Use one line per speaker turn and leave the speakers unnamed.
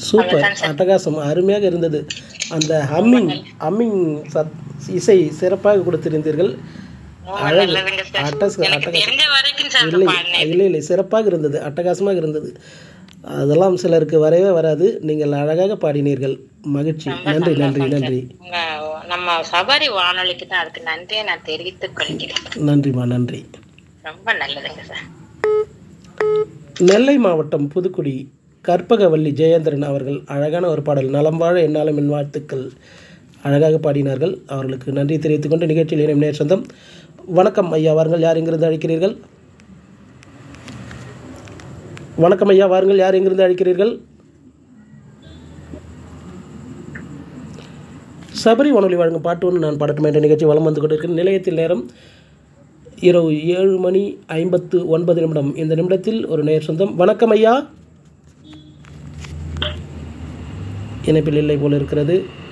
super அட்டகாசம் அருமையாக இருந்தது அந்த ஹம்மிங் ஹம்மிங் சத் இசை சிறப்பாக கொடுத்திருந்தீர்கள்
ரொம்ப
அழகு
நல்லதுங்க சார்
அட்டஸ்
எனக்கு
அட்டகாசம்
தெரிஞ்ச வரைக்கும் சார்
இல்லை
பாடினேன்
இல்லை இல்லை சிறப்பாக இருந்தது அட்டகாசமாக இருந்தது அதெல்லாம் சிலருக்கு வரவே வராது நீங்கள் அழகாக பாடினீர்கள் மகிழ்ச்சி நன்றி நன்றி நன்றி
உங்க நம்ம சபரி வானொலிக்கு தான் அதுக்கு நன்றியை நான் தெரிவித்துக் கொள்கிறேன்
நன்றிம்மா நன்றி
ரொம்ப நல்லதுங்க சார்
நெல்லை மாவட்டம் புதுக்குடி கற்பகவல்லி ஜெயேந்திரன் அவர்கள் அழகான ஒரு பாடல் நலம் வாழ என்னாலும் என் வாழ்த்துக்கள் அழகாக பாடினார்கள் அவர்களுக்கு நன்றி தெரிவித்துக் கொண்டு நிகழ்ச்சியில் இணையும் நேர் சொந்தம் வணக்கம் ஐயா வாருங்கள் யார் எங்கிருந்து அழைக்கிறீர்கள் வணக்கம் ஐயா வாருங்கள் யார் எங்கிருந்து அழைக்கிறீர்கள் சபரி வானொலி வழங்கும் பாட்டு ஒன்று நான் பாடட்டும் என்ற நிகழ்ச்சி வலம் வந்து கொண்டிருக்கிறேன் நிலையத்தில் நேரம் இரவு ஏழு மணி ஐம்பத்து ஒன்பது நிமிடம் இந்த நிமிடத்தில் ஒரு நேர் சொந்தம் வணக்கம் ஐயா இணைப்பில் இல்லை போல இருக்கிறது